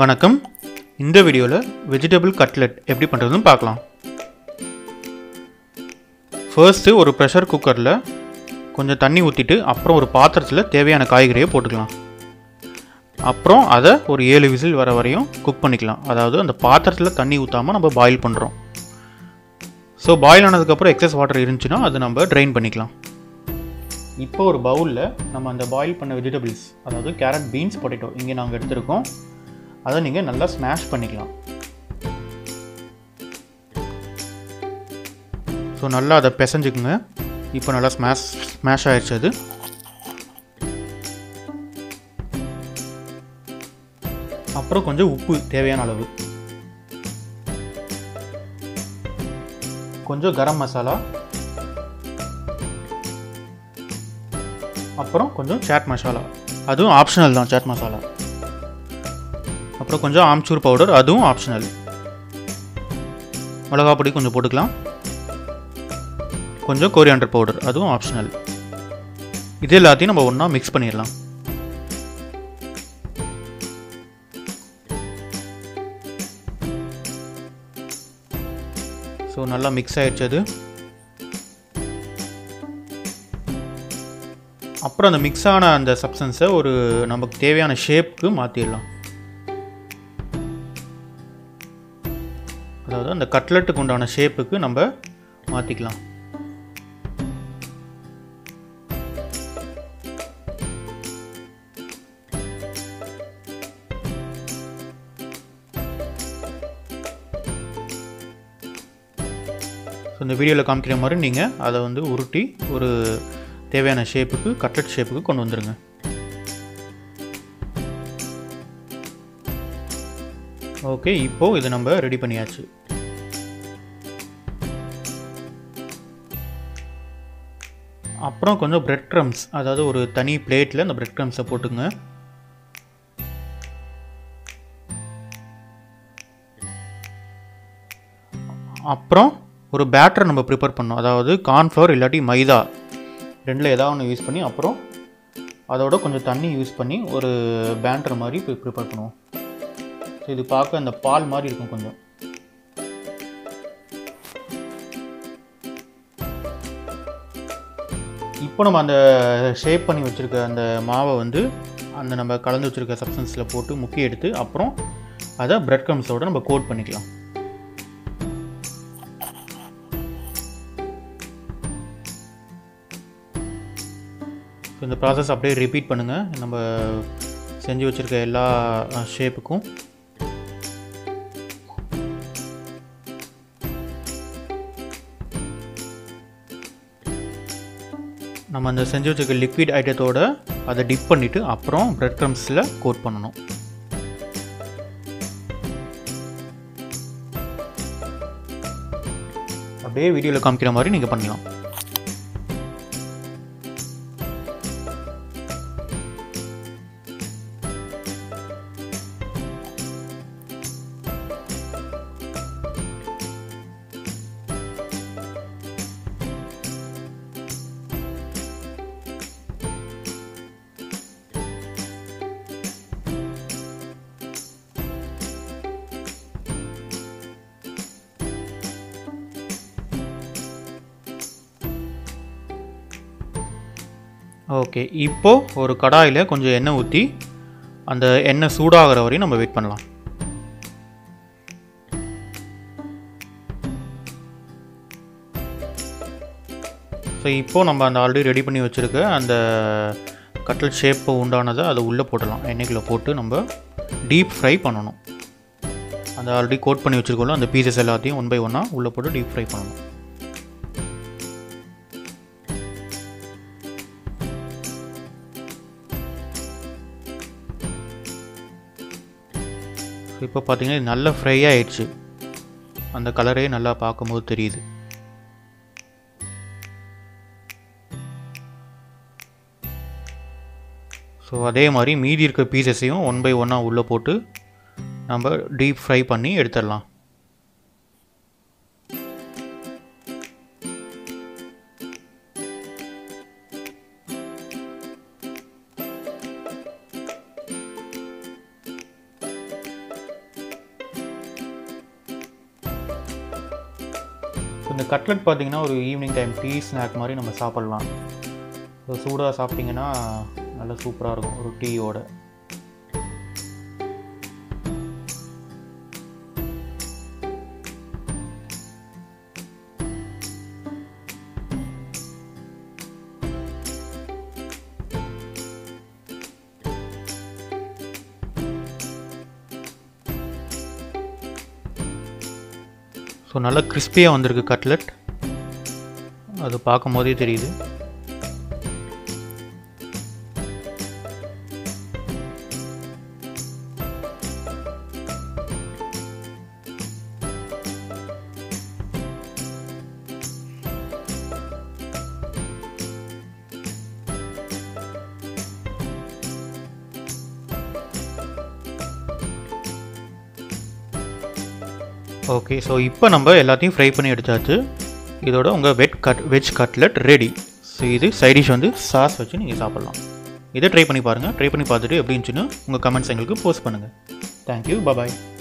வணக்கம் இந்த வீடியோவில் வெஜிடபிள் கட்லெட் எப்படி பண்ணுறதுன்னு பார்க்கலாம் ஃபர்ஸ்ட்டு ஒரு ப்ரெஷர் குக்கரில் கொஞ்சம் தண்ணி ஊற்றிட்டு அப்புறம் ஒரு பாத்திரத்தில் தேவையான காய்கறியை போட்டுக்கலாம் அப்புறம் அதை ஒரு ஏழு விசில் வர வரையும் குக் பண்ணிக்கலாம் அதாவது அந்த பாத்திரத்தில் தண்ணி ஊற்றாமல் நம்ம பாயில் பண்ணுறோம் ஸோ பாயில் ஆனதுக்கப்புறம் எக்ஸஸ் வாட்டர் இருந்துச்சுன்னா அதை நம்ம ட்ரைன் பண்ணிக்கலாம் இப்போ ஒரு பவுலில் நம்ம அந்த பாயில் பண்ண வெஜிடபிள்ஸ் அதாவது கேரட் பீன்ஸ் பொட்டேட்டோ இங்கே நாங்கள் எடுத்திருக்கோம் அதை நீங்கள் நல்லா ஸ்மாஷ் பண்ணிக்கலாம் ஸோ நல்லா அதை பிசைஞ்சுக்குங்க இப்போ நல்லா ஸ்மாஷ் ஸ்மாஷ் ஆயிடுச்சு அது அப்புறம் கொஞ்சம் உப்பு தேவையான அளவு கொஞ்சம் கரம் மசாலா அப்புறம் கொஞ்சம் சாட் மசாலா அதுவும் ஆப்ஷனல் தான் சாட் மசாலா அப்புறம் கொஞ்சம் ஆம்ச்சூர் பவுடர் அதுவும் ஆப்ஷனல் மிளகா பொடி கொஞ்சம் போட்டுக்கலாம் கொஞ்சம் கோரியாண்டர் பவுடர் அதுவும் ஆப்ஷனல் இது எல்லாத்தையும் நம்ம ஒன்றா மிக்ஸ் பண்ணிடலாம் ஸோ நல்லா மிக்ஸ் ஆயிடுச்சு அது அப்புறம் அந்த மிக்ஸ் ஆன அந்த சப்ஸ்டன்ஸை ஒரு நமக்கு தேவையான ஷேப்புக்கு மாற்றிடலாம் அதாவது அந்த கட்லெட்டுக்கு உண்டான ஷேப்புக்கு நம்ம மாற்றிக்கலாம் ஸோ இந்த வீடியோவில் காமிக்கிற மாதிரி நீங்கள் அதை வந்து உருட்டி ஒரு தேவையான ஷேப்புக்கு கட்லெட் ஷேப்புக்கு கொண்டு வந்துடுங்க ஓகே இப்போது இதை நம்ம ரெடி பண்ணியாச்சு அப்புறம் கொஞ்சம் பிரெட் க்ரம்ஸ் அதாவது ஒரு தனி பிளேட்டில் அந்த பிரெட் க்ரம்ஸை போட்டுங்க அப்புறம் ஒரு பேட்டர் நம்ம ப்ரிப்பேர் பண்ணோம் அதாவது கார்ன்ஃப்ளவர் இல்லாட்டி மைதா ரெண்டில் ஏதாவது ஒன்று யூஸ் பண்ணி அப்புறம் அதோட கொஞ்சம் தண்ணி யூஸ் பண்ணி ஒரு பேண்டர் மாதிரி ப்ரிப்பேர் பண்ணுவோம் ஸோ இது பார்க்க அந்த பால் மாதிரி இருக்கும் கொஞ்சம் இப்போ நம்ம அந்த ஷேப் பண்ணி வச்சுருக்க அந்த மாவை வந்து அந்த நம்ம கலந்து வச்சுருக்க சப்ஸ்டன்ஸில் போட்டு முக்கி எடுத்து அப்புறம் அதை பிரெட் க்ரம்ஸோட நம்ம கோட் பண்ணிக்கலாம் ஸோ இந்த ப்ராசஸ் அப்படியே ரிப்பீட் பண்ணுங்கள் நம்ம செஞ்சு வச்சுருக்க எல்லா ஷேப்புக்கும் நம்ம அந்த செஞ்சு வச்சுருக்க லிக்விட் ஐட்டத்தோட அதை டிப் பண்ணிவிட்டு அப்புறம் பிரெட் க்ரம்ஸில் கோட் பண்ணணும் அப்படியே வீடியோவில் காமிக்கிற மாதிரி நீங்கள் பண்ணலாம் ஓகே இப்போது ஒரு கடாயில் கொஞ்சம் எண்ணெய் ஊற்றி அந்த எண்ணெய் சூடாகிற வரையும் நம்ம வெயிட் பண்ணலாம் ஸோ இப்போது நம்ம அந்த ஆல்ரெடி ரெடி பண்ணி வச்சுருக்க அந்த கட்லட் ஷேப்பு உண்டானதை அதை உள்ளே போடலாம் எண்ணெய்க்குள்ளே போட்டு நம்ம டீப் ஃப்ரை பண்ணணும் அந்த ஆல்ரெடி கோட் பண்ணி வச்சுருக்கோம்ல அந்த பீசஸ் எல்லாத்தையும் ஒன் பை ஒன்னாக உள்ளே போட்டு டீப் ஃப்ரை பண்ணணும் இப்போ பார்த்தீங்கன்னா இது நல்ல ஃப்ரை ஆயிடுச்சு அந்த கலரே நல்லா பார்க்கும்போது தெரியுது ஸோ அதே மாதிரி மீதி இருக்க பீசஸையும் ஒன் பை ஒன்னாக உள்ளே போட்டு நம்ம டீப் ஃப்ரை பண்ணி எடுத்துடலாம் இந்த கட்லெட் பார்த்தீங்கன்னா ஒரு ஈவினிங் டைம் டீ ஸ்நாக் மாதிரி நம்ம சாப்பிட்லாம் ஸோ சூடாக சாப்பிட்டிங்கன்னா நல்லா சூப்பராக இருக்கும் ஒரு டீயோட ஸோ நல்லா கிறிஸ்பியாக வந்திருக்கு கட்லெட் அது பார்க்கும் போதே தெரியுது ஓகே ஸோ இப்போ நம்ம எல்லாத்தையும் ஃப்ரை பண்ணி எடுத்தாச்சு இதோட உங்கள் வெட் கட் வெஜ் கட்லெட் ரெடி ஸோ இது சைடிஷ் வந்து சாஸ் வச்சு நீங்கள் சாப்பிட்லாம் இதை ட்ரை பண்ணி பாருங்கள் ட்ரை பண்ணி பார்த்துட்டு எப்படி இருந்துச்சுன்னு உங்கள் கமெண்ட்ஸ் எங்களுக்கு போஸ்ட் பண்ணுங்கள் தேங்க்யூ பபாய்